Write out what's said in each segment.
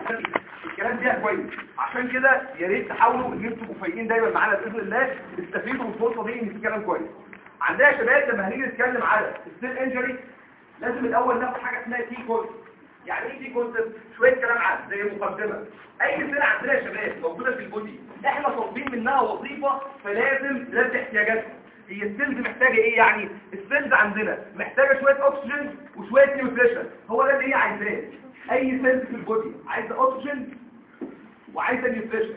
الكلام ده كويس عشان كده يا ريت تحاولوا ان انتوا تبقوا فايقين دايما معانا باذن الله تستفيدوا من الفرصه دي ان في كلام كويس عندنا يا شباب لما هنيجي نتكلم على السيل انجري لازم الاول ناخد حاجه اسمها تي كونسبت يعني ايه تي كونسبت شويه كلام عام زي مقدمه اي سيل عندنا يا شباب موجوده في البودي احنا طالبين منها وظيفه فلازم نلبي احتياجاتها هي السيلز محتاجه ايه يعني السيلز عندنا محتاجه شويه اكسجين وشويه نيوتريشن هو ده اللي هي عايزاه اي سيلز في البودي عايزه اكسجين وعايزه نيوتريشن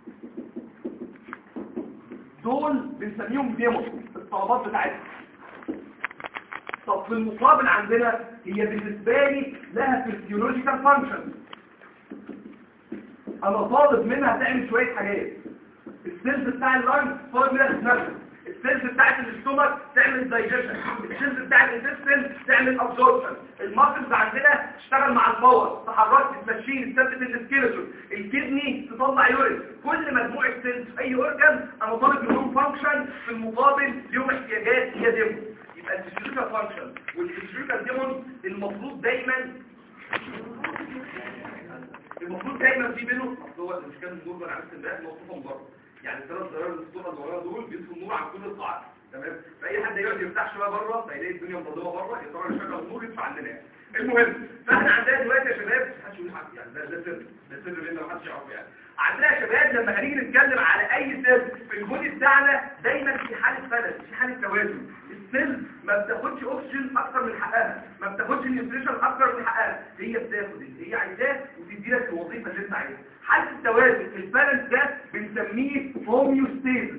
دول بنسميهم ديمون الطلبات بتاعتهم طب في المقابل عندنا هي بالنسبه لي لها فيسيولوجيكال فانكشن انا طالب منها تعمل شويه حاجات السيلز بتاع اللانج طالب منها تتنفس السيلز بتاعت الاستومك تعمل دايجيشن السيلز بتاعت الانتستين تعمل ابزوربشن الماسلز عندنا تشتغل مع الباور تحرك تمشين تثبت السكيلتون الكدني تطلع يورين كل مجموعه سيلز في اي اورجان انا طالب منهم فانكشن في المقابل ليهم احتياجات هي ديمون يبقى الفيزيولوجيكال فانكشن والفيزيولوجيكال ديمون المفروض دايما المفروض دايما في بينهم اصل هو مش كان النور ده عكس امبارح موقفهم بره يعني الثلاث زراير الاسطوره اللي وراها دول بيطفوا النور عن كل القاعات تمام فاي حد يقعد يفتح شويه بره فيلاقي الدنيا مظلمه بره يضطر يشغل النور يدفع عندنا يعني المهم فاحنا عندنا دلوقتي يا شباب محدش يقول حد يعني ده ده سر ده سر بيننا محدش يعرف يعني عندنا يا شباب لما هنيجي نتكلم على اي سر في البودي بتاعنا دايما في حاله فلس في حاله توازن السيل ما بتاخدش اكسجين اكتر من حقها ما بتاخدش نيوتريشن اكتر من حقها هي بتاخد اللي هي عايزاه وتدي لك الوظيفه اللي انت عايزها حاله التوازن البالانس ده بنسميه هوميوستيزس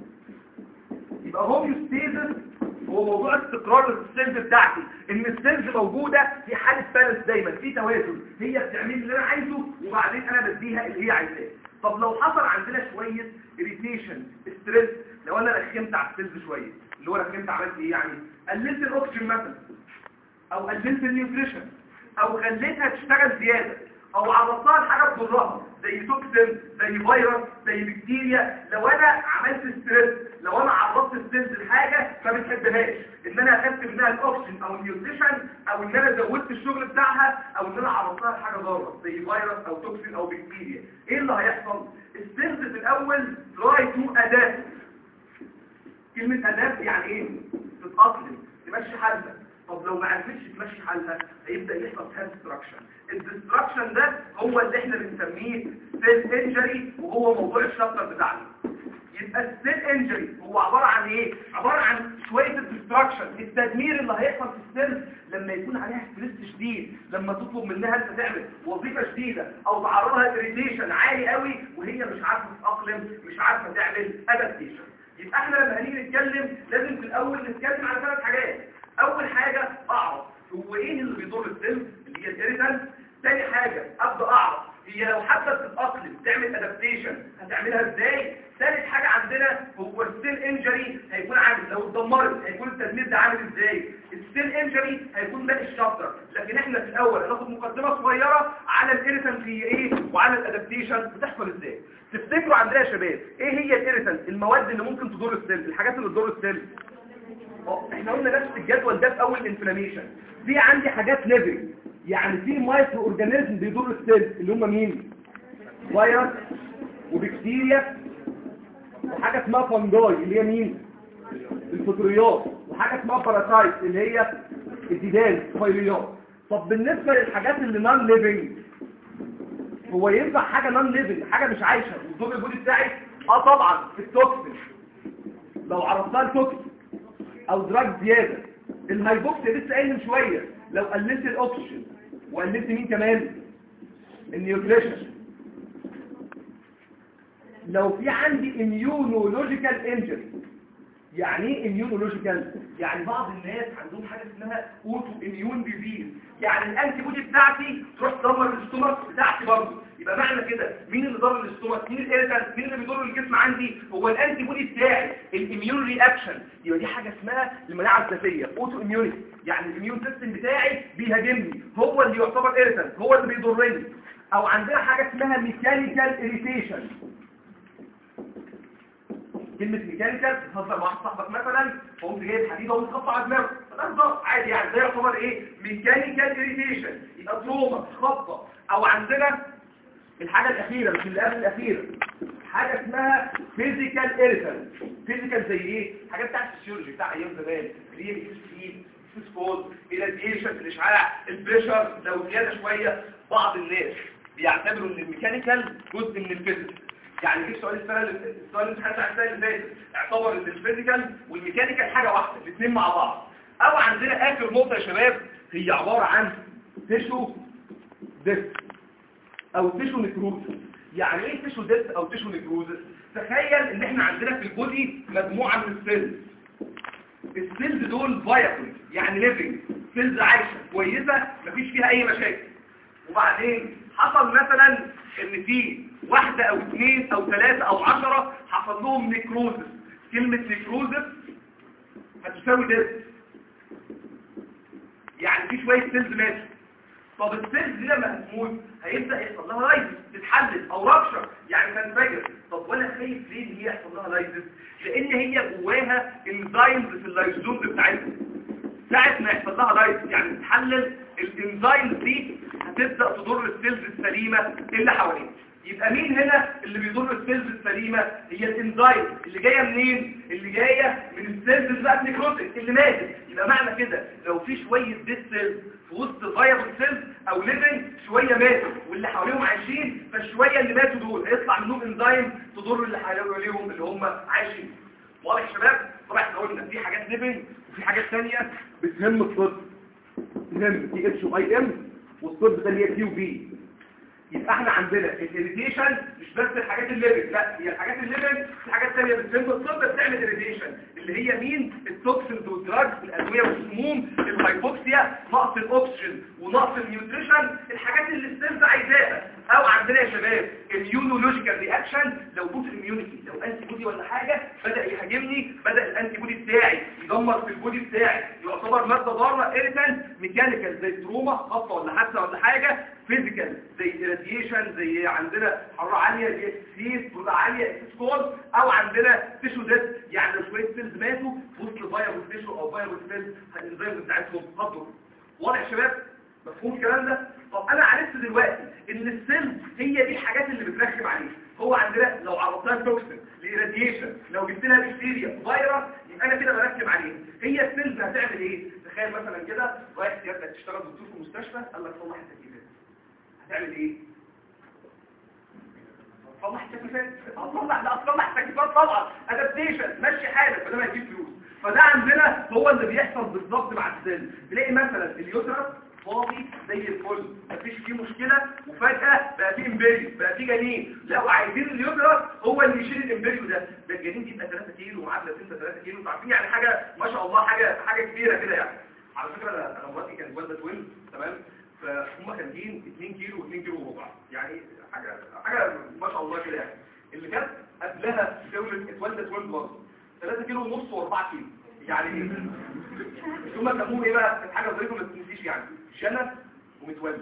يبقى هوميوستيزس هو موضوع استقرار السيلز بتاعتي ان السيلز موجوده في حاله بالانس دايما في توازن هي بتعمل اللي انا عايزه وبعدين انا بديها اللي هي عايزاه طب لو حصل عندنا شويه اريتيشن ستريس لو انا رخمت على السيلز شويه اللي هو رخمت عملت ايه يعني قللت الاكسجين مثلا او قللت النيوتريشن او خليتها تشتغل زياده او عرضتها لحاجه تضرها زي توكسين زي فيروس زي بكتيريا لو انا عملت ستريس لو انا عرضت السيلز لحاجه ما بتحبهاش ان انا اخدت منها الاكسجين او النيوتريشن او ان انا زودت الشغل بتاعها او ان انا عرضتها لحاجه ضاره زي فيروس او توكسين او بكتيريا ايه اللي هيحصل السيلز في الاول تراي تو ادابت كلمه ادابت يعني ايه تتاقلم تمشي حالها طب لو ما عرفتش تمشي حالها هيبدا يحصل فيها ديستراكشن الديستراكشن ده هو اللي احنا بنسميه سيل انجري وهو موضوع الشابتر بتاعنا يبقى السيل انجري هو عباره عن ايه عباره عن شويه الديستراكشن التدمير اللي هيحصل في السيل لما يكون عليها ستريس شديد لما تطلب منها انت تعمل وظيفه شديده او تعرضها اريتيشن عالي قوي وهي مش عارفه تتاقلم مش عارفه تعمل ادابتيشن يبقى احنا لما هنيجي نتكلم لازم في الاول نتكلم على ثلاث حاجات اول حاجة اعرف هو ايه اللي بيضر السيل اللي هي الاريتانس تاني حاجة ابدا اعرف هي لو حابه تتاقلم تعمل ادابتيشن هتعملها ازاي ثالث حاجة عندنا هو السيل انجري هيكون عامل لو اتدمرت هيكون التدمير ده عامل ازاي السيل انجري هيكون باقي الشابتر لكن احنا في الاول هناخد مقدمة صغيرة على الاريتانس هي ايه وعلى الادابتيشن بتحصل ازاي تفتكروا عندنا يا شباب ايه هي الاريتانس المواد اللي ممكن تضر السيل الحاجات اللي تضر السيل احنا قلنا نفس الجدول ده في اول الانفلاميشن في عندي حاجات ليفل يعني في مايكرو اورجانيزم بيضر السيل اللي هم مين فيروس وبكتيريا وحاجه اسمها فانجاي اللي هي مين الفطريات وحاجه اسمها باراسايت اللي هي الديدان الفيريات طب بالنسبه للحاجات اللي نون ليفنج هو ينفع حاجه نون ليفنج حاجه مش عايشه والدور البودي بتاعي اه طبعا التوكسين لو عرضتها التوكسين او دراج زيادة الهايبوكسيا لسه قايل من شوية لو قللت الاكسجين وقللت مين كمان النيوتريشن لو في عندي اميونولوجيكال انجري يعني ايه اميونولوجيكال يعني بعض الناس عندهم حاجه اسمها اوتو اميون ديزيز يعني الانتي بودي بتاعتي تروح تدمر الاستومك بتاعتي برضه يبقى معنى كده مين اللي ضر الاستومك مين الاريتانس مين اللي بيضر الجسم عندي هو الانتي بودي بتاعي الاميون رياكشن يبقى دي حاجه اسمها المناعه الذاتيه اوتو اميونيتي يعني الاميون سيستم بتاعي بيهاجمني هو اللي يعتبر اريتانس هو اللي بيضرني او عندنا حاجه اسمها ميكانيكال اريتيشن كلمة ميكانيكال تهزر مع واحد صاحبك مثلا فقمت جايب حديدة ومتقطع دماغه ده عادي يعني ده يعتبر ايه ميكانيكال اريتيشن يبقى تروما خبطة او عندنا الحاجة الأخيرة مش اللي قبل الأخيرة حاجة اسمها فيزيكال ايريتال فيزيكال زي ايه؟ حاجات بتاعت الفسيولوجي بتاع ايام زمان كريم اكسفيد فوسفود الاديشن الاشعاع البريشر لو زيادة شوية بعض الناس بيعتبروا ان الميكانيكال جزء من الفيزيكال يعني جه سؤال السنه اللي السؤال اللي اتحدث السنه اللي فاتت اعتبر ان الفيزيكال والميكانيكال حاجه واحده الاثنين مع بعض او عندنا اخر نقطه يا شباب هي عباره عن تيشو ديس او تيشو نكروزس يعني ايه تيشو ديس او تيشو نكروزس تخيل ان احنا عندنا في البودي مجموعه من السيلز السيلز دول فايبل يعني ليفنج سيلز عايشه كويسه مفيش فيها اي مشاكل وبعدين حصل مثلا ان في واحدة او اثنين او ثلاثة او عشرة حصل لهم نيكروزس كلمة نيكروزس هتساوي ديس يعني في شوية سيلز ماشي طب السيلز دي لما هتموت هيبدأ يحصل لها لايزس تتحلل او رابشر يعني تنفجر طب وانا خايف ليه ان هي يحصل لها لايزس لان هي جواها انزيمز في اللايزوم بتاعتها ساعة ما يحصل لها لايزس يعني تتحلل الانزيمز دي هتبدأ تضر السيلز السليمة اللي حواليها يبقى مين هنا اللي بيضر السيلز السليمة هي الانزيم اللي جاية منين اللي جاية من السيلز اللي بقت نيكروتيك اللي ماتت يبقى معنى كده لو في شوية ديت سيلز في وسط فايبل سيلز او ليفنج شوية ماتوا واللي حواليهم عايشين فالشوية اللي ماتوا دول هيطلع منهم انزيم تضر اللي حواليهم اللي هم عايشين واضح يا شباب طبعا احنا قلنا في حاجات ليفنج وفي حاجات ثانيه بتهم الطب تهم تي اتش واي ام والطب ده اللي هي كيو بي يبقى احنا عندنا الاريتيشن مش بس الحاجات الليفنج لا هي الحاجات الليفنج في حاجات ثانيه بتهم الطب بتعمل اريتيشن اللي هي مين التوكسينز والدراجز الادويه والسموم الهايبوكسيا نقص الاكسجين ونقص النيوتريشن الحاجات اللي السيلز عايزاها او عندنا يا شباب immunological رياكشن لو بوت اميونيتي لو انتي بودي ولا حاجه بدا يهاجمني بدا الانتي بودي بتاعي يدمر في البودي بتاعي يعتبر ماده ضاره ايريتان ميكانيكال زي تروما خبطه ولا حادثه ولا حاجه فيزيكال زي راديشن زي عندنا حراره عاليه زي اكسيس بروده عاليه اكسيس كول او عندنا تيشو ديث يعني لو شويه سيلز ماتوا في وسط فايروس تيشو او فايروس سيلز الانزيم بتاعتهم قدروا واضح يا شباب مفهوم الكلام ده طب انا عرفت دلوقتي ان السيل هي دي الحاجات اللي بتركب عليه هو عندنا لو عرضتها توكسين لإراديشن لو جبت لها بكتيريا فيروس يبقى انا كده بركب عليها هي السيلز هتعمل ايه تخيل مثلا كده رايح سيادتك تشتغل دكتور في مستشفى قال لك صلح التكييفات هتعمل ايه تصلح التكييفات هتصلح لا تصلح التكييفات طبعا ادابتيشن مشي حالك بدل ما يجيب فلوس فده عندنا هو اللي بيحصل بالظبط مع السيل تلاقي مثلا اليوترس فاضي زي الفل مفيش فيه مشكلة وفجأة بقى فيه امبريو بقى فيه جنين لو عايزين اليوترس هو اللي يشيل الامبريو ده ده الجنين دي يبقى 3 كيلو ومعاه 3 كيلو عارفين يعني حاجة ما شاء الله حاجة حاجة كبيرة كده يعني على فكرة انا انا مراتي كانت والدة توين تمام فهم خارجين 2 كيلو و2 كيلو وربع يعني حاجة حاجة ما شاء الله كده يعني اللي كانت قبلها دولة اتولدت توين برضه 3 كيلو ونص و4 كيلو يعني ثم سموه ايه بقى كانت حاجه ظريفه ما تنسيش يعني شنب ومتولي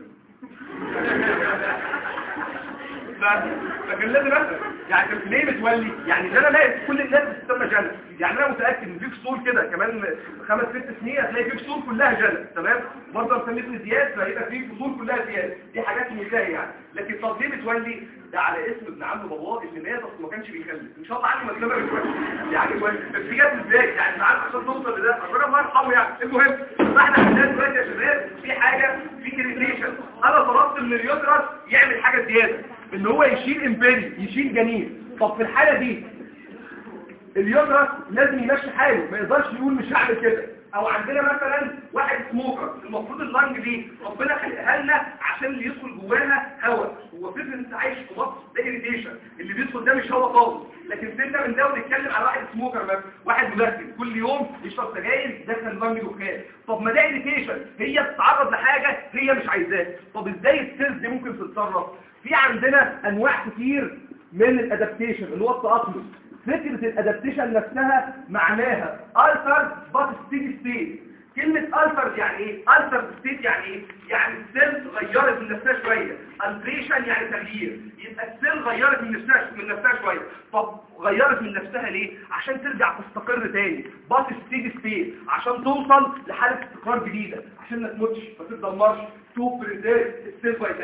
فكان لازم اسال يعني كان ليه متولي يعني ان انا لاقي كل الناس بتسمى جنة يعني انا متاكد ان في فصول كده كمان خمس ست سنين هتلاقي في فصول كلها جنة تمام برضه لو سميتني زياد فهيبقى في فصول كلها زياد دي حاجات منتهيه يعني لكن طب ليه متولي ده على اسم ابن عم باباه اللي مات بس ما كانش بيخلف ان شاء الله عني ما تسمى متولي يعني بس دي جت ازاي يعني انت عارف عشان توصل لده الراجل الله يرحمه يعني المهم فاحنا عندنا دلوقتي يا شباب في حاجه في كريتيشن انا طلبت من اليوترس يعمل حاجه زياده ان هو يشيل امبيري يشيل جنين طب في الحالة دي اليوترس لازم يمشي حاله ما يقدرش يقول مش هعمل كده او عندنا مثلا واحد سموكر المفروض اللنج دي ربنا خلقها لنا عشان اللي يدخل جواها هواء هو فكره انت عايش في مصر ده اريتيشن اللي بيدخل ده مش هواء خالص لكن سيبنا من ده ونتكلم على واحد سموكر مثلا واحد مدخن كل يوم يشرب سجاير يدخن لنج دخان طب ما ده اريتيشن هي بتتعرض لحاجه هي مش عايزاها طب ازاي السيلز دي ممكن تتصرف في عندنا انواع كتير من الادابتيشن اللي هو التأقلم فكرة الادابتيشن نفسها معناها altered but steady state كلمة altered يعني ايه؟ altered state يعني ايه؟ يعني السيل غيرت من نفسها شوية alteration يعني تغيير يبقى السيل غيرت من نفسها من نفسها شوية طب غيرت من نفسها ليه؟ عشان ترجع تستقر تاني but steady state عشان توصل لحالة استقرار جديدة عشان ما تموتش ما تتدمرش تو بريزيرف السيل فايتاليتي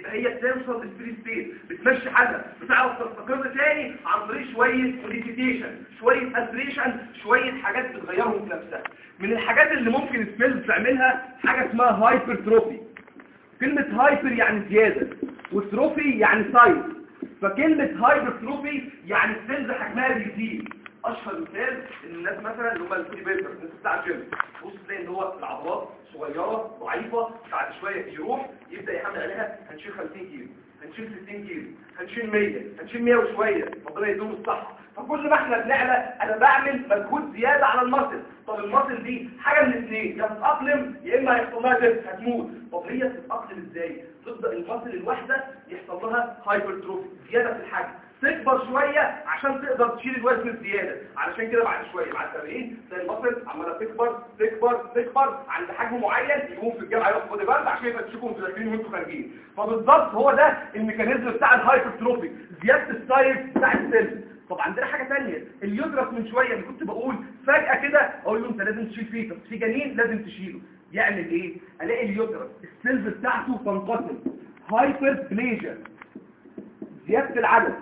يبقى هي بتوصل للفري ستيت بتمشي حالها بتعرف تستقر تاني عن طريق شويه موديفيكيشن شويه التريشن شويه حاجات بتغيرهم في نفسها من الحاجات اللي ممكن السيلز تعملها حاجه اسمها هايبرتروفي كلمة هايبر يعني زيادة وتروفي يعني سايز فكلمة هايبرتروفي يعني السيلز حجمها بيزيد اشهر مثال ان الناس مثلا اللي هم البودي بيلدر الناس بتاع الجيم بص تلاقي ان هو العضلات صغيرة ضعيفة بعد شوية يروح يبدأ يحمل عليها هنشيل 50 كيلو هنشيل 60 كيلو هنشيل 100 هنشيل 100 وشوية ربنا يدوم الصحة فكل ما احنا بنعلى انا بعمل مجهود زيادة على المصل طب المصل دي حاجة من الاثنين يا تتأقلم يا اما هيحصل لها تف هتموت طب هي تتأقلم ازاي تبدأ المصل الواحدة يحصل لها هايبرتروفي زيادة في الحجم تكبر شوية عشان تقدر تشيل الوزن الزيادة علشان كده بعد شوية بعد 70 تلاقي المصل عمالة تكبر تكبر تكبر عند حجم معين يقوم في الجامعة ياخد بودي بارد عشان يفتشوكم في داخلين وانتوا خارجين فبالظبط هو ده الميكانيزم بتاع الهايبرتروفي زيادة السايز بتاع السيل طب عندنا حاجة تانية اليوترس من شوية اللي كنت بقول فجأة كده اقول له انت لازم تشيل فيه طب في جنين لازم تشيله يعمل ايه الاقي اليوترس السيلز بتاعته تنقسم هايبر بليجر زيادة العدد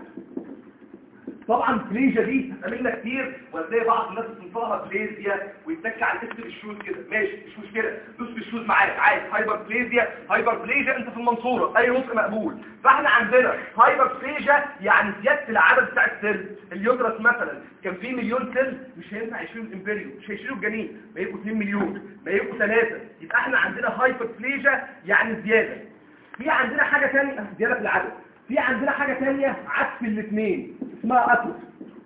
طبعا بليجا دي هتقابلنا كتير وهتلاقي بعض الناس بتنطقها بليزيا ويتك على الاسم بالشوز كده ماشي مش مشكله دوس بالشوز معاك عادي هايبر بليزيا هايبر بليجا انت في المنصوره اي نطق مقبول فاحنا عندنا هايبر بليجا يعني زياده العدد بتاع السيل اليوترس مثلا كان فيه مليون سيل مش هينفع يشيلوا الامبريو مش هيشيلوا الجنين ما يبقوا 2 مليون ما يبقوا 3 يبقى احنا عندنا هايبر بليجا يعني زياده في عندنا حاجه ثانيه زياده في العدد في عندنا حاجة تانية عكس الاثنين اسمها أتروف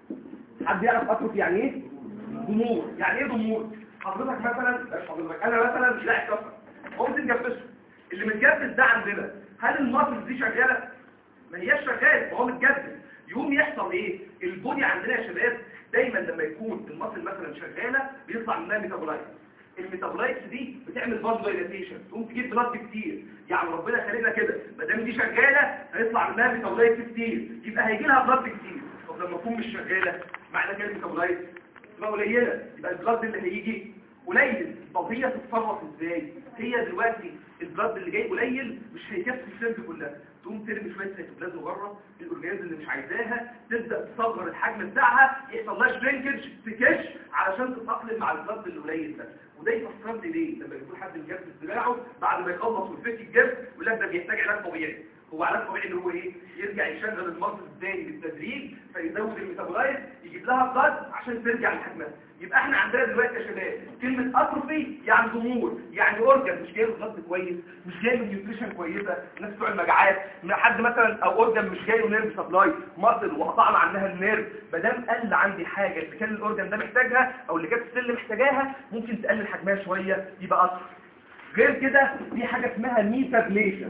حد يعرف أتروف يعني ايه؟ ضمور يعني ايه ضمور؟ حضرتك مثلا مش حضرتك انا مثلا لاعب كفر قمت مجبسه اللي متجبس ده عندنا هل المصل دي شغالة؟ ما هياش شغالة ما هو متجبس يقوم يحصل ايه؟ البودي عندنا يا شباب دايما لما يكون المصل مثلا شغالة بيطلع منها ميتابولايت الميتابولايتس دي بتعمل بلاد دايلاتيشن تقوم تجيب بلاد كتير يعني ربنا خلينا كده ما دام دي شغاله هيطلع منها ميتابولايتس كتير يبقى هيجي لها بلاد كتير طب لما تكون مش شغاله معنى كده الميتابولايتس تبقى قليله يبقى البلاد اللي هيجي قليل طب هي تتصرف ازاي هي دلوقتي البلاد اللي جاي قليل مش هيكفي السيلز كلها تقوم ترمي شويه سيتوبلازم بره الاورجانيزم اللي مش عايزاها تبدا تصغر الحجم بتاعها يحصل لها شرينكج تكش علشان تتاقلم مع البلاد القليل ده وده يفسر لي ليه لما يكون حد مجبس دراعه بعد ما يخلص ويفك الجبس يقول لك ده بيحتاج علاج طبيعي هو علاج طبيعي اللي هو ايه يرجع يشغل المصل الثاني بالتدريج فيزود الميتابولايت يجيب لها بلاد عشان ترجع لحجمها يبقى احنا عندنا دلوقتي يا شباب كلمه اتروفي يعني ضمور يعني اورجن مش جاي له بلاد كويس مش جاي له نيوتريشن كويسه الناس بتوع المجاعات حد مثلا او اورجن مش جاي له نيرف سبلاي مصل وقطعنا عنها النيرف ما دام قل عندي حاجه اللي كان الاورجن ده محتاجها او اللي كانت السل محتاجاها ممكن تقلل حجمها شويه يبقى اتروفي غير كده في حاجه اسمها ميتابليشن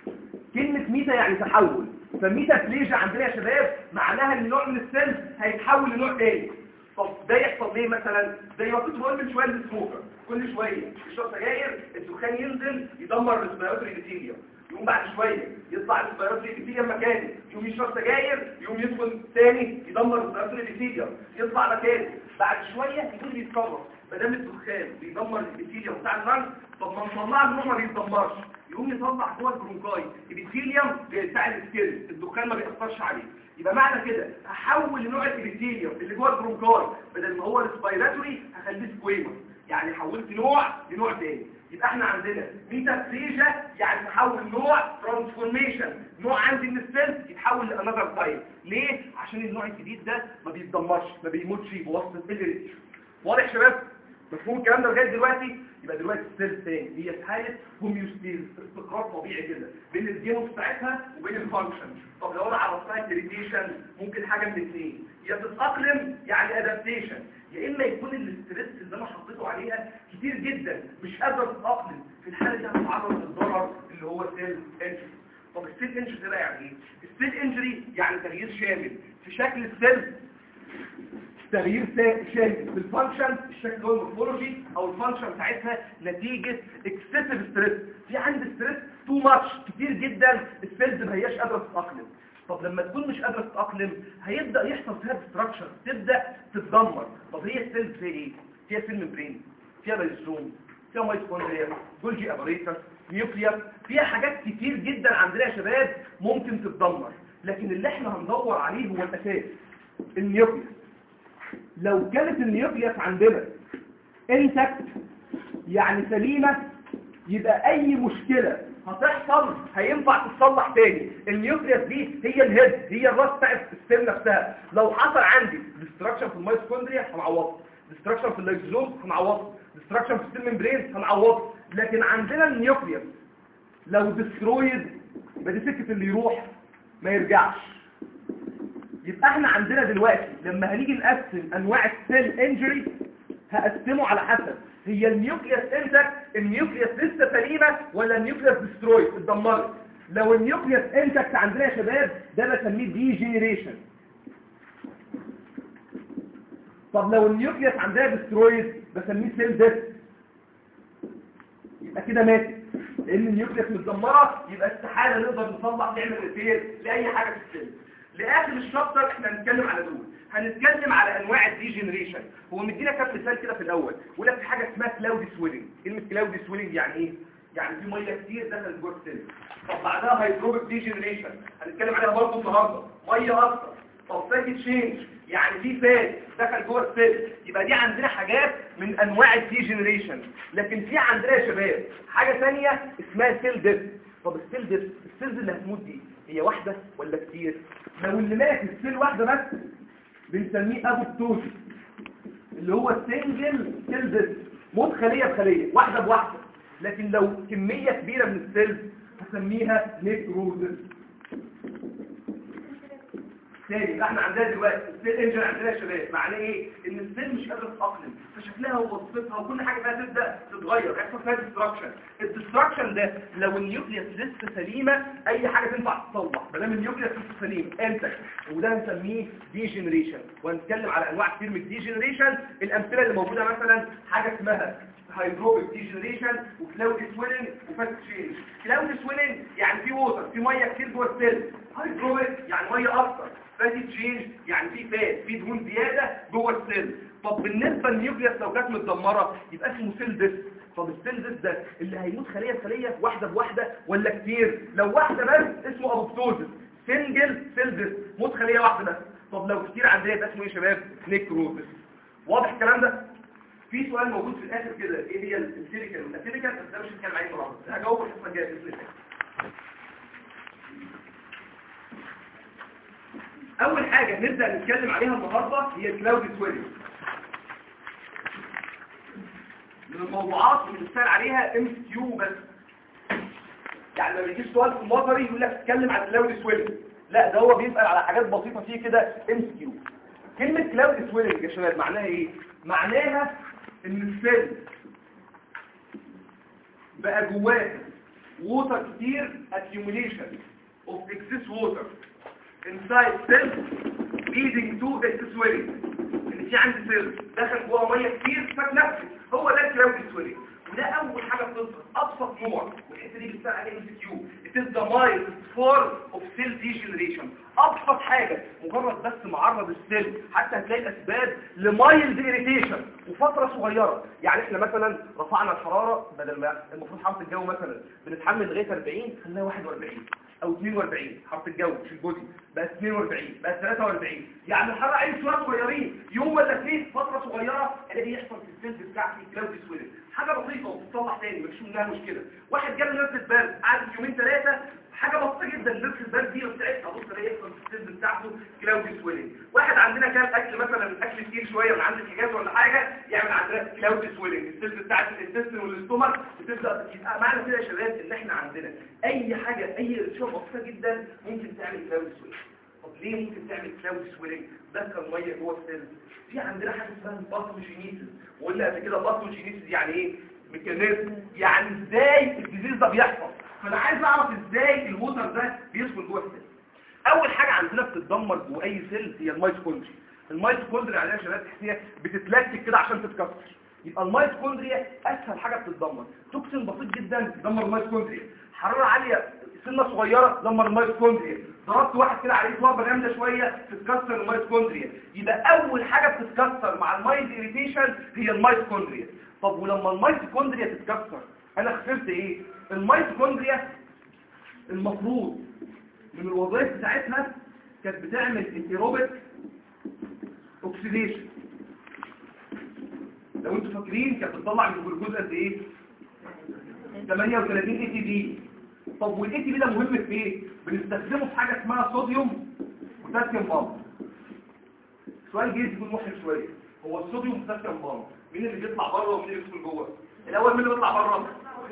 كلمة ميتا يعني تحول فميتا بليجا عندنا يا شباب معناها ان نوع من السيلز هيتحول لنوع تاني طب ده يحصل ليه مثلا زي ما كنت بقول من شويه للسموكر كل شويه يشرب سجاير الدخان ينزل يدمر الريسبيراتوري ابيثيليوم يقوم بعد شويه يطلع الريسبيراتوري ابيثيليوم مكانه يقوم يشرب سجاير يقوم يدخل تاني يدمر الريسبيراتوري ابيثيليوم يطلع مكانه بعد شويه يكون بيتصرف ما دام الدخان بيدمر الابيثيليوم بتاع اللنج طب ما نطلع النوع ما بيتدمرش يقوم يطلع جوه البرونكاي الابيثيليوم بتاع السكيل الدخان ما بيأثرش عليه يبقى معنى كده هحول لنوع الابيثيليوم اللي جوه البرونكاي بدل ما هو ريسبيراتوري هخليه سكويما يعني حولت نوع لنوع تاني يبقى احنا عندنا ميتافريجا يعني تحول نوع ترانسفورميشن نوع عندي من السيل يتحول لانذر تايب ليه عشان النوع الجديد ده ما بيتدمرش ما بيموتش بواسطه الريتش واضح يا شباب مفهوم الكلام ده لغايه دلوقتي يبقى دلوقتي السيل تاني هي في حاله هوميوستيز استقرار طبيعي كده بين الجينوس بتاعتها وبين الفانكشن طب لو انا عرفتها الريتيشن ممكن حاجه من الاثنين يا تتاقلم يعني ادابتيشن يا اما يكون الاستريس اللي انا حطيته عليها كتير جدا مش قادره تتاقلم في الحاله دي هتتعرض للضرر اللي هو سيل انجري طب السيل انجري ده يعني ايه السيل انجري يعني تغيير شامل في شكل السيل تغيير شامل في الفانكشن الشكل هو المورفولوجي او الفانكشن بتاعتها نتيجة اكسسيف ستريس في عندي ستريس تو ماتش كتير جدا السيلز ما هياش قادرة تتأقلم طب لما تكون مش قادرة تتأقلم هيبدأ يحصل فيها ديستراكشن تبدأ تتدمر طب هي السيلز فيها ايه؟ فيها سيل ممبرين فيها بايزوم فيها ميتوكوندريا جولجي اباريتس نيوكليس فيها حاجات كتير جدا عندنا يا شباب ممكن تتدمر لكن اللي احنا هندور عليه هو الاساس النيوكليس لو كانت النيوكليس عندنا انتكت يعني سليمة يبقى اي مشكلة هتحصل هينفع تتصلح تاني النيوكليس دي هي الهيد هي الراس بتاعت السيل نفسها لو حصل عندي ديستراكشن في الميتوكوندريا هنعوضه ديستراكشن في اللايزوم هنعوضه ديستراكشن في السيل ممبرين هنعوضه لكن عندنا النيوكليس لو ديسترويد يبقى دي سكه اللي يروح ما يرجعش يبقى احنا عندنا دلوقتي لما هنيجي نقسم انواع السيل انجري هقسمه على حسب هي النيوكليس انتك النيوكليس لسه سليمه ولا النيوكليس ديسترويد اتدمرت لو النيوكليس انتك عندنا يا شباب ده بسميه دي جينيريشن طب لو النيوكليس عندها ديسترويد بسميه سيل ديث يبقى كده ماتت لان النيوكليس متدمره يبقى استحاله نقدر نصلح نعمل ريبير لاي حاجه في السيل لاخر الشابتر احنا هنتكلم على دول هنتكلم على انواع الديجنريشن هو مدينا كام مثال كده في الاول يقول لك في حاجه اسمها كلاودي سويلنج كلمه كلاودي سويلنج يعني ايه يعني في ميه كتير دخلت جوه السيل طب بعدها هيدروبيك ديجنريشن هنتكلم عليها برضه النهارده ميه اكتر طب فاتي تشينج يعني في فات دخل جوه السيل يبقى دي عندنا حاجات من انواع الديجنريشن لكن في عندنا يا شباب حاجه ثانيه اسمها سيل ديث طب السيل ديث السيلز اللي هتموت دي هي واحده ولا كتير لو اللي مات السيل واحده بس بنسميه ابوبتوزيس اللي هو السنجل سيل ديث موت خليه بخليه واحده بواحده لكن لو كميه كبيره من السيلز هسميها نيكروزيس تاني يبقى احنا عندنا دلوقتي السيل انجن عندنا يا شباب معناه ايه ان السيل مش قادره تتاقلم فشكلها ووظيفتها وكل حاجه فيها تبدا تتغير يحصل فيها ديستراكشن الديستراكشن ده لو النيوكليس لسه سليمه اي حاجه تنفع تصلح ما دام النيوكليس لسه سليم انتك وده هنسميه ديجنريشن وهنتكلم على انواع كتير من الديجنريشن الامثله اللي موجوده مثلا حاجه اسمها هيدروبيك ديجنريشن وكلاود سويلنج وفات تشينج كلاود سويلنج يعني في ووتر في ميه كتير جوه السيل هيدروبيك يعني ميه اكتر فاتي تشينج يعني في فات في دهون زياده جوه السيل طب بالنسبه للنيوكليس لو كانت متدمره يبقى اسمه سيل ديس طب السيل ديس ده اللي هيموت خليه بخليه واحده بواحده ولا كتير لو واحده بس اسمه ابوبتوزيس سنجل سيل ديس موت خليه واحده بس طب لو كتير عندنا يبقى اسمه ايه يا شباب نيكروزيس واضح الكلام ده في سؤال موجود في الاخر كده ايه هي السيليكال والاسيليكال بس ده مش هنتكلم عليه النهارده هجاوبه الحصه الجايه باذن الله اول حاجه نبدا نتكلم عليها النهارده هي الكلاود سويلنج من الموضوعات اللي بنسال عليها ام كيو بس يعني لما بيجي سؤال في النظري يقول لك اتكلم عن الكلاود سويلنج لا ده هو بيسال على حاجات بسيطه فيه كده ام كيو كلمه كلاود سويلنج يا شباب معناها ايه معناها ان السيل بقى جواه ووتر كتير accumulation of excess water inside cell leading to the swelling ان في عندي سيل دخل جوه ميه كتير فاتنفس هو ده الكلاود سويلنج وده اول حاجه بتظهر ابسط نوع والحته دي بتسال عليها ام كيو it is the mild form of cell degeneration ابسط حاجه مجرد بس معرض السيل حتى هتلاقي الاسباب لمايلد irritation وفتره صغيره يعني احنا مثلا رفعنا الحراره بدل ما المفروض حراره الجو مثلا بنتحمل لغايه 40 خليها 41 او 42 حرف الجو مش البودي بقى 42 بقى 43 يعني الحراره عين شويه صغيرين يوم ولا اثنين فتره صغيره الاقي يحصل في السيلز بتاعتي كلاود سويلنج حاجه بسيطه وبتتصلح تاني مفيش منها مشكله واحد جاله نزله برد قعد يومين ثلاثه حاجه بسيطه جدا نزله البرد دي بتاعتها بص الاقي يحصل في السيلز بتاعته كلاود سويلنج واحد عندنا كان اكل مثلا اكل كتير شويه من عند الحجاز ولا حاجه يعمل عندنا كلاود سويلنج السيلز بتاعت الانتستين والاستومك بتبدا يبقى معنى كده يا شباب ان احنا عندنا اي حاجه اي ريشوه بسيطه جدا ممكن تعمل كلاود سويلنج طب ليه ممكن تعمل كلاود سويلنج دخل ميه جوه السيلز في عندنا حاجه اسمها باثوجينيسيس وقلنا قبل كده باثوجينيسيس يعني ايه ميكانيزم يعني ازاي الديزيز ده بيحصل فانا عايز اعرف ازاي الوتر ده بيدخل جوه السيل اول حاجه عندنا بتتدمر جوه اي سيل هي الميتوكوندريا الميتوكوندريا عليها شباب تحسيها بتتلكك كده عشان تتكسر يبقى الميتوكوندريا اسهل حاجه بتتدمر توكسين بسيط جدا يدمر الميتوكوندريا حراره عاليه سنه صغيره تدمر الميتوكوندريا ضربت واحد كده عليه ضربه جامده شويه تتكسر الميتوكوندريا يبقى اول حاجه بتتكسر مع المايند اريتيشن هي الميتوكوندريا طب ولما الميتوكوندريا تتكسر انا خسرت ايه الميتوكوندريا المفروض من الوظائف بتاعتها كانت بتعمل انتيروبيك اوكسيديشن لو انتوا فاكرين كانت بتطلع من الجلوكوز قد ايه 38 اي تي بي طب والاي تي بي ده مهم في ايه بنستخدمه في حاجه اسمها صوديوم بوتاسيوم بامب سؤال جاي يكون محرج شويه هو الصوديوم بوتاسيوم بامب مين اللي بيطلع بره ومين اللي بيدخل جوه الاول مين اللي بيطلع بره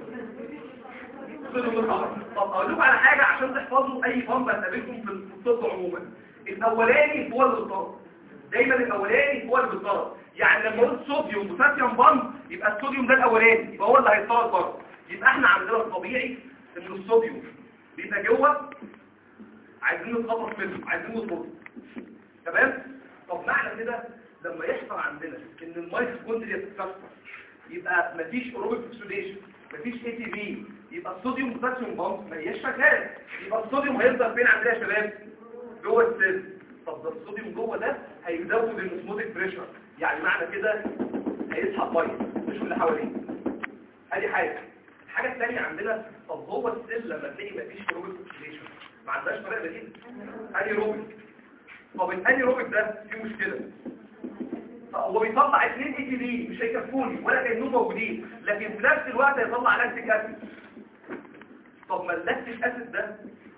الصوديوم بيطلع بره طب اقول لكم على حاجه عشان تحفظوا اي بامب هتقابلكم في الطب عموما الاولاني هو اللي بيطلع دايما الاولاني هو اللي بيطلع يعني لما قلت صوديوم بوتاسيوم بامب يبقى الصوديوم ده الاولاني يبقى هو اللي هيطلع بره يبقى احنا عندنا الطبيعي ان الصوديوم بيبقى جوه عايزين نتخلص منه عايزين نطرده تمام طب معنى كده لما يحصل عندنا ان الميتوكوندريا بتتكسر يبقى مفيش ايروبيك اوكسيديشن مفيش اي تي بي يبقى الصوديوم بوتاسيوم بامب ما هياش شغاله يبقى الصوديوم هيفضل فين عندنا يا شباب جوه السيل طب ده الصوديوم جوه ده هيزود الاسموتيك بريشر يعني معنى كده هيسحب ميه مش اللي حواليه ادي حاجه الحاجه الثانيه عندنا طب جوه السيل لما تلاقي مفيش ايروبيك اوكسيديشن ما عندهاش طريقه بديله انيروبيك طب الانيروبيك ده فيه مشكله هو بيطلع 2 اي تي بي مش هيكفوني ولا كانهم موجودين لكن في نفس الوقت هيطلع لاكتيك اسيد طب ما اللاكتيك اسيد ده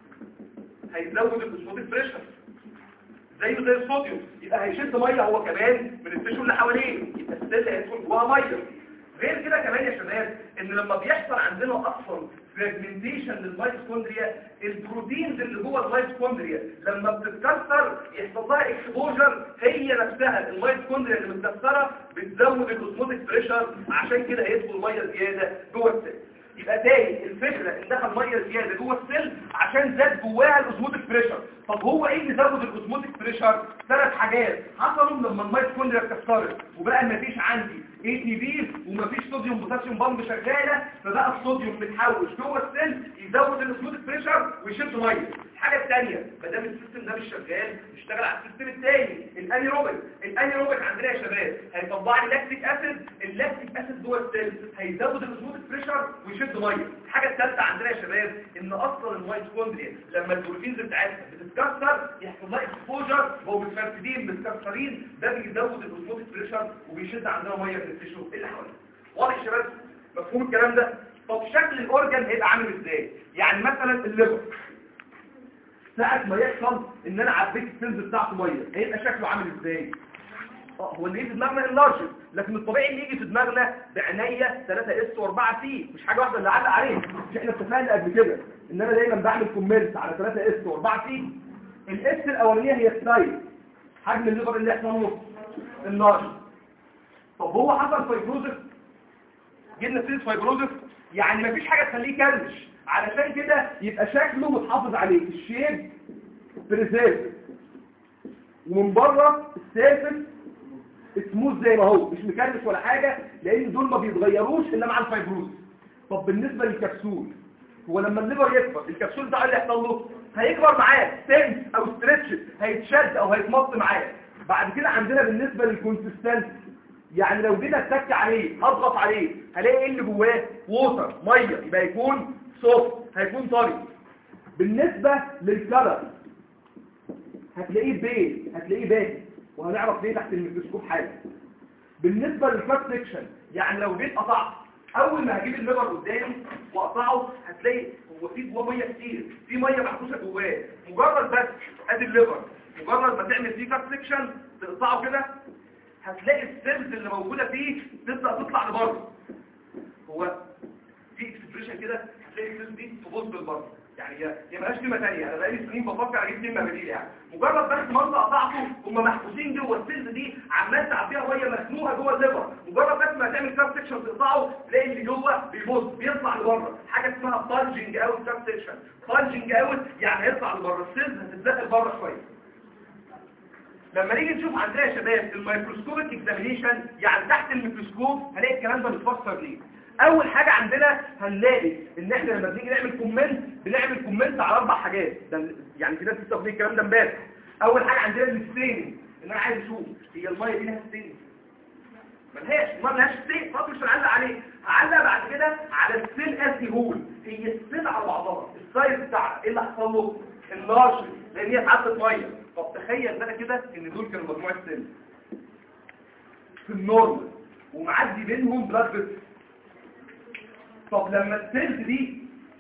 هيزود الاسموتيك بريشر زيه زي الصوديوم يبقى هيشد ميه هو كمان من التشو اللي حواليه يبقى السيل هيدخل جواها ميه غير كده كمان يا شباب ان لما بيحصل عندنا اصلا فراجمنتيشن للميتوكوندريا البروتينز اللي جوه الميتوكوندريا لما بتتكسر يحصل لها اكسبوجر هي نفسها الميتوكوندريا اللي متكسره بتزود الاوزموتيك بريشر عشان كده هيدخل ميه زياده جوه السيل يبقى تاني الفكره ان دخل ميه زياده جوه السيل عشان زاد جواها الاوزموتيك بريشر طب هو ايه اللي زود الاوزموتيك بريشر ثلاث حاجات حصلوا لما الميتوكوندريا اتكسرت وبقى مفيش عندي اي تي بي ومفيش صوديوم بوتاسيوم بامب شغاله فبقى الصوديوم متحوش جوه السيل يزود الاوزموتيك بريشر ويشد ميه الحاجه الثانيه ما دام السيستم ده مش شغال نشتغل على السيستم الثاني الانيروبيك الانيروبيك عندنا يا شباب هيطلع لي لاكتيك اسيد اللاكتيك اسيد جوه السيل هيزود الاوزموتيك بريشر ويشد ميه الحاجه الثالثه عندنا يا شباب ان اصلا الميتوكوندريا لما البروتينز بتاعتها بتتكسر يحصل لها اكسبوجر وهو متفرتدين متكسرين ده بيزود الاوزموتيك بريشر وبيشد عندنا ميه من التشو اللي حوالينا واضح يا شباب مفهوم الكلام ده طب شكل الاورجن هيبقى عامل ازاي يعني مثلا الليفر ساعة ما يحصل ان انا عبيت السيلز بتاعته ميه هيبقى شكله عامل ازاي اه هو اللي يجي في دماغنا اللارجن لكن الطبيعي اللي يجي في دماغنا بعناية 3 اس و4 سي مش حاجه واحده اللي علق عليه مش احنا اتفقنا قبل كده ان انا دايما بعمل كومنت على 3 اس و4 سي الاس الاولانيه هي السايز حجم الليفر اللي احنا نص اللارجن طب هو حصل فايبروزس جبنا سيلز فايبروزس يعني مفيش حاجه تخليه يكرمش علشان كده يبقى شكله متحافظ عليه الشيب بريزيرف ومن بره السيرفس سموث زي ما هو مش مكرمش ولا حاجه لان دول ما بيتغيروش الا مع الفايبروز طب بالنسبه للكبسول هو لما الليفر يكبر الكبسول ده اللي يحصل له هيكبر معاه سنس او ستريتش هيتشد او هيتمط معاه بعد كده عندنا بالنسبه للكونسستنس يعني لو جينا اتك عليه اضغط عليه هلاقي ايه اللي جواه ووتر ميه يبقى يكون سوفت هيكون طري بالنسبه للكلر هتلاقيه بين هتلاقيه باهي وهنعرف ليه تحت الميكروسكوب حاجه بالنسبه للكات سيكشن يعني لو جيت قطعت اول ما هجيب الليفر قدامي واقطعه هتلاقي هو في جواه ميه كتير في ميه محبوسه جواه مجرد بس ادي الليفر مجرد ما تعمل فيه كات سيكشن تقطعه كده هتلاقي السيلز اللي موجوده فيه تبدا تطلع لبره هو في اكسبريشن كده هتلاقي السيلز دي تبص لبره يعني هي هي مالهاش كلمه ثانيه انا بقالي سنين بفكر اجيب كلمه بديله يعني مجرد بس ما انت قطعته هم محبوسين جوه السيلز دي عمال تعبيها وهي مخنوقه جوه الليفر مجرد بس ما تعمل كاب سيكشن تقطعه تلاقي اللي جوه بيبص بيطلع لبره حاجه اسمها بانجنج اوت كاب سيكشن بانجنج اوت يعني هيطلع لبره السيلز هتتزق لبره شويه لما نيجي نشوف عندنا يا شباب الميكروسكوبيك اكزامينيشن يعني تحت الميكروسكوب هنلاقي الكلام ده متفسر ليه اول حاجة عندنا هنلاقي ان احنا لما بنيجي نعمل كومنت بنعمل كومنت على اربع حاجات ده يعني في ناس بتستخدم الكلام ده امبارح اول حاجة عندنا الستيننج ان انا عايز اشوف هي الميه دي لها ستيننج ملهاش ما ملهاش سيل خلاص مش هنعلق عليه هعلق بعد كده على السيل اسي هول هي السيل على بعضها السايز بتاعها ايه اللي حصل له اللارج لان هي اتعدت ميه طب تخيل بقى كده ان دول كانوا مجموعه سيل في النورمال ومعدي بينهم بلاد فيسل طب لما السيلز دي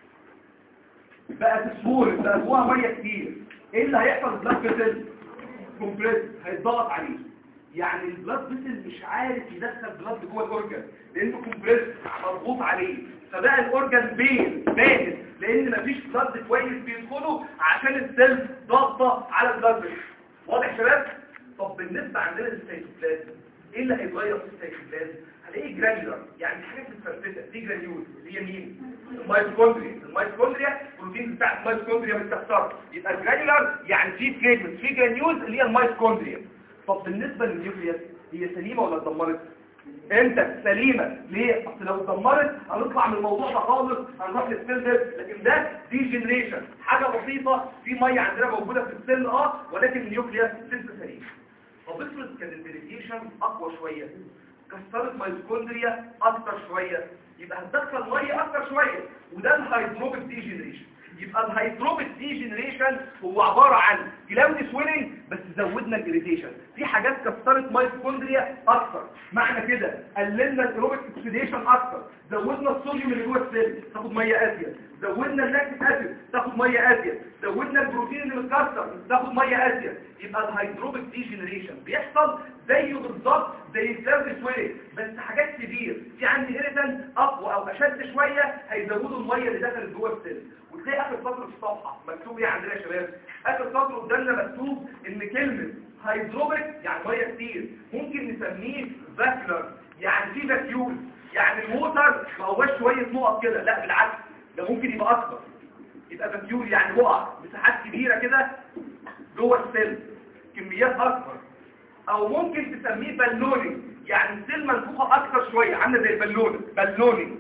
بقت سمول بقى جواها ميه كتير ايه اللي هيحصل البلاد فيسل كومبريس هيتضغط عليه يعني البلاد فيسل مش عارف يدخل بلاد جوه الاورجن لانه كومبريس مضغوط عليه فبقى الاورجن بين بارد لان مفيش بلاد كويس بيدخله عشان السيلز ضاغطه على البلاد فيسل واضح يا شباب طب بالنسبه عندنا للسيتوبلازم ايه اللي هيتغير في السيتوبلازم هلاقيه جرانيولار يعني حاجات متفرفته دي جرانيول اللي هي مين الميتوكوندريا الميتوكوندريا البروتين بتاع الميتوكوندريا متكسر يبقى الجرانيولار يعني في فيجمنت في جرانيولز اللي هي الميتوكوندريا طب بالنسبه للنيوكليوس هي سليمه ولا اتدمرت امتى سليمه ليه اصل لو اتدمرت هنطلع من الموضوع ده خالص هنروح للسيل ده لكن ده دي جنريشن حاجه بسيطه في ميه عندنا موجوده في السيل اه ولكن النيوكليوس سيل سليم طب افرض كان البريديشن اقوى شويه كسرت ميتوكوندريا اكتر شويه يبقى هتدخل ميه اكتر شويه وده الهيدروبيك دي جنريشن يبقى الهيدروبيك دي جنريشن هو عباره عن كلاودي سويلنج بس زودنا الاريتيشن في حاجات كسرت ميتوكوندريا اكتر معنى كده قللنا الايروبيك اوكسيديشن اكتر زودنا الصوديوم اللي جوه السيل تاخد ميه ازيد زودنا اللاكتيك اسيد تاخد ميه ازيد زودنا البروتين اللي متكسر تاخد ميه ازيد يبقى الهيدروبيك دي جنريشن بيحصل زيه بالظبط زي الكلاودي سويلنج بس حاجات كبير في عندي ايريتان اقوى او اشد شويه هيزودوا الميه اللي دخلت جوه السيل وتلاقي اخر سطر في الصفحه مكتوب ايه عندنا يا شباب اخر سطر قدامنا مكتوب ان كلمه هيدروبيك يعني ميه كتير ممكن نسميه فاكلر يعني في فاكيول يعني الموتر ما هوش شويه نقط كده لا بالعكس ده ممكن يبقى اكبر يبقى فاكيول يعني بقع مساحات كبيره كده جوه السيل كميات اكبر او ممكن تسميه بالوني يعني السيل منفوخه اكتر شويه عامله زي البالونه بالوني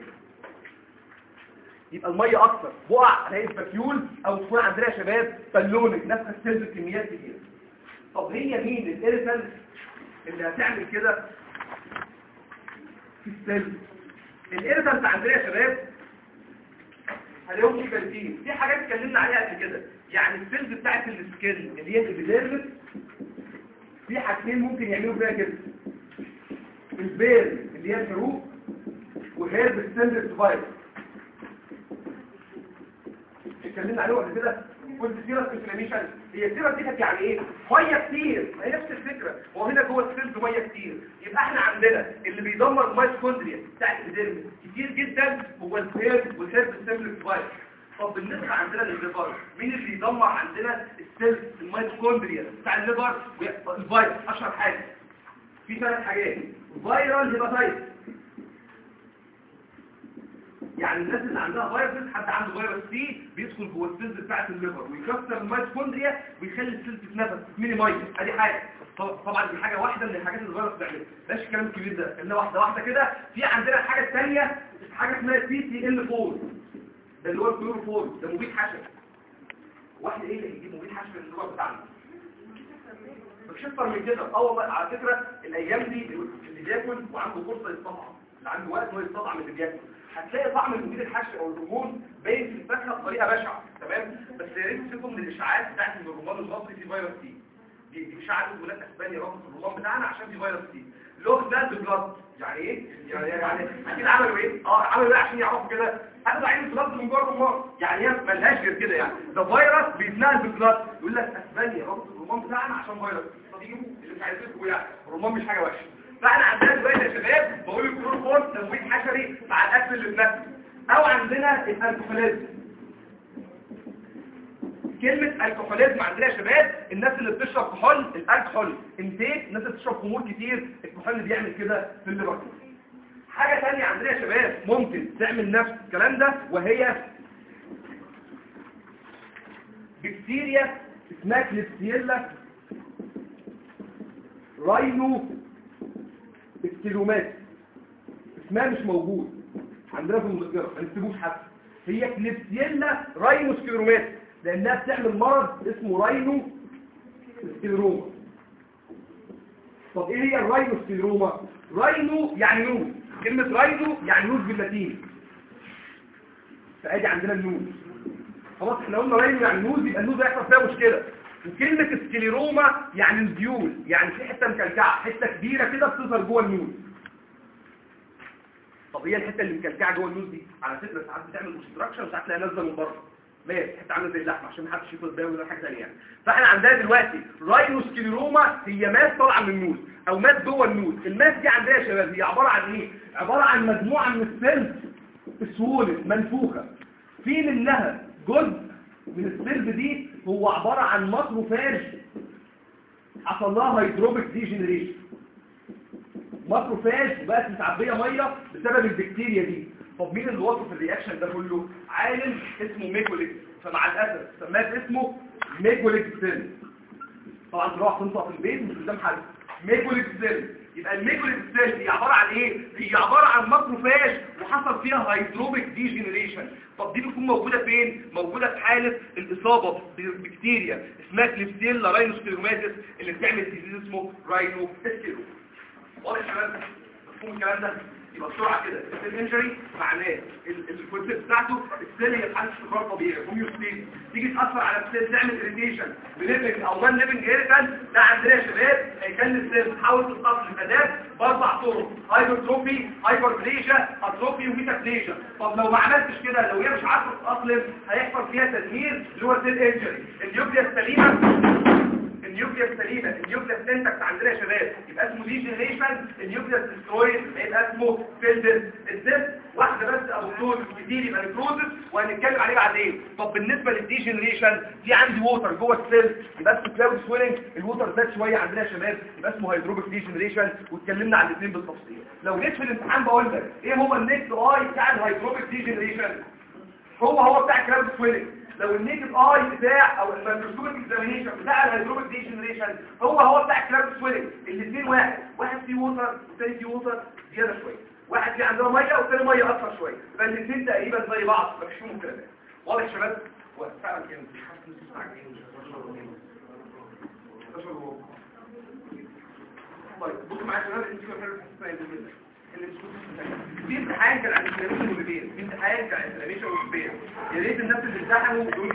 يبقى الميه اكتر بقع هلاقي الفاكيول او تكون عندنا يا شباب بالونك نفس السيلز بكميات كتير طب هي مين الاريتنت اللي هتعمل كده في السيلز الاريتنت عندنا يا شباب هلاقيهم في كالتين في حاجات اتكلمنا عليها قبل كده يعني السيلز بتاعت السكين اللي هي الابيديرمس في حاجتين ممكن يعملوا فيها كده البير اللي هي الحروق وهيرب السيلز فايروس اتكلمنا عليه قبل كده كنت سيرس انفلاميشن هي السيرس دي كانت يعني ايه ميه كتير هي نفس الفكره هو هنا جوه السيلز ميه كتير يبقى احنا عندنا اللي بيدمر الميتوكوندريا بتاع الديرم كتير جدا هو الهيرب والهيرب السيمبلكس فايروس طب بالنسبه عندنا للليفر مين اللي يدمر عندنا السيلز الميتوكوندريا بتاع الليفر الفيروس اشهر حاجه في ثلاث حاجات فيرال هيباتايتس يعني الناس اللي عندها فيروس حد عنده فيروس سي بيدخل جوه السيلز بتاعه الليفر ويكسر الميتوكوندريا ويخلي السيلز تتنفس ميني ميه ادي حاجه طبعا دي حاجه واحده من الحاجات اللي الفيروس بيعملها بلاش الكلام الكبير ده خلينا واحده واحده كده في عندنا الحاجه الثانيه حاجه اسمها سي تي ال 4 ده اللي هو الكلوروفور ده مبيد حشري واحد ايه اللي يجيب مبيد حشري للليفر بتاعنا مش اكتر من كده اه والله على فكره الايام دي اللي بياكل وعنده فرصه يستطعم اللي عنده وقت انه يستطعم اللي بياكل هتلاقي طعم المبيد الحشري او الهرمون باين في الفاكهه بطريقه بشعه تمام بس يا ريت تشوفوا من الاشاعات بتاعت ان الرمان المصري فيه فيروس سي دي دي اشاعه ولايات اسبانيا رابط الرمان بتاعنا عشان فيه فيروس سي لوك ده بلاد يعني ايه يعني يعني اكيد عملوا ايه اه عملوا ايه عشان يعرفوا كده اخدوا عين بلاد من جوه الرمان يعني هي ملهاش غير كده يعني ده فيروس بيتنقل بالبلاد يقول لك اسبانيا رابط الرمان بتاعنا عشان فيروس طب يجيبوا اللي مش عايزين يعني الرمان مش حاجه وحشه فاحنا عندنا دلوقتي يا شباب بقول الكلوروفور تمويل حشري مع الاكل اللي بناكله او عندنا الالكحوليزم كلمة الكحوليزم عندنا يا شباب الناس اللي بتشرب كحول الالكحول انتيك الناس اللي بتشرب خمور كتير الكحول اللي بيعمل كده في الليفر حاجة تانية عندنا يا شباب ممكن تعمل نفس الكلام ده وهي بكتيريا اسمها كليبسيلا راينو الكيلومات اسمها مش موجود عندنا في المذكره ما نكتبوش حتى هي كليبسيلا راينو سكيرومات لانها بتعمل مرض اسمه راينو سكيروما طب ايه هي الراينوسكليروما راينو يعني نوز كلمة راينو يعني نوز باللاتيني فادي عندنا النوز خلاص احنا قلنا راينو يعني نوز يبقى النوز هيحصل فيها مشكلة وكلمة سكليروما يعني الديول يعني في حتة مكلكعة حتة كبيرة كده بتظهر جوه النوز طب هي الحتة اللي مكلكعة جوه النوز دي على فكرة ساعات بتعمل اوبستراكشن وساعات تلاقيها نازلة من بره ماشي حتى عامله زي اللحمه عشان ما حدش ياخد باله ولا حاجه ثانيه يعني فاحنا عندنا دلوقتي راينوسكليروما هي ماس طالعه من النوز او ماس جوه النوز الماس دي عندنا يا شباب هي عباره عن ايه عباره عن مجموعه من السيلز السوولة منفوخه في منها جزء من السيلز دي هو عباره عن ماكروفاج حصل لها هيدروبيك ديجنريشن ماكروفاج بقت متعبيه ميه بسبب البكتيريا دي طب مين اللي وصف الرياكشن ده كله عالم اسمه ميكوليك فمع الاسف سماه اسمه ميكوليك سيل طبعا تروح تنطق في البيت مش قدام حد ميكوليك سيل يبقى الميكوليك سيل هي عباره عن ايه هي عباره عن ماكروفاج وحصل فيها هيدروبيك ديجنريشن طب دي بتكون موجوده فين موجوده في حاله الاصابه ببكتيريا اسمها كليبسيلا راينوسكليروماتيس اللي بتعمل ديزيز اسمه راينو سكليرو واضح يا شباب مفهوم الكلام ده يبقى بسرعه كده السيل انجري معناه الكونسيبت بتاعته السيل هي في حاله استقرار طبيعي هوميوستيز تيجي تاثر على السيل تعمل اريتيشن بليفنج او نون ليفنج ايريتان ده عندنا يا شباب هيخلي السيل تحاول تتصل الاداه باربع طرق هايبرتروفي هايبربليجيا اتروفي وميتابليجيا طب لو ما عملتش كده لو هي مش عارفه تتاقلم هيحصل فيها تدمير اللي هو سيل انجري النيوكليس السليمه النيوكليس سليمه النيوكليس سنتكس عندنا يا شباب يبقى اسمه ديجنريشن النيوكليس ديسترويد يبقى اسمه فيلدر الدم واحده بس يا دكتور كتير يبقى نكروزس وهنتكلم عليه بعدين طب بالنسبه للديجنريشن في عندي ووتر جوه السيل يبقى اسمه كلاود سويلنج الووتر زاد شويه عندنا يا شباب يبقى اسمه هيدروبيك ديجنريشن واتكلمنا عن الاثنين بالتفصيل لو جيت في الامتحان بقول لك ايه هو النكست اي بتاع الهيدروبيك ديجنريشن هو هو بتاع كلاود سويلنج لو النيكد اي بتاع او الميكروسكوبيك اكزامينيشن بتاع الهيدروبيك ديجنريشن هو هو بتاع الكلاب سويلنج الاثنين واحد واحد فيه ووتر والثاني فيه ووتر زياده شويه واحد فيه عندنا ميه والثاني ميه اكثر شويه فالاثنين تقريبا زي بعض مفيش فيهم كلام واضح يا شباب هو فعلا كان حاسس نص ساعه طيب بصوا معايا يا شباب انتوا كده حاسين في امتحان كان عن الانفلاميشن والبيبير في امتحان كان عن الانفلاميشن والبيبير يا ريت الناس اللي امتحنوا دول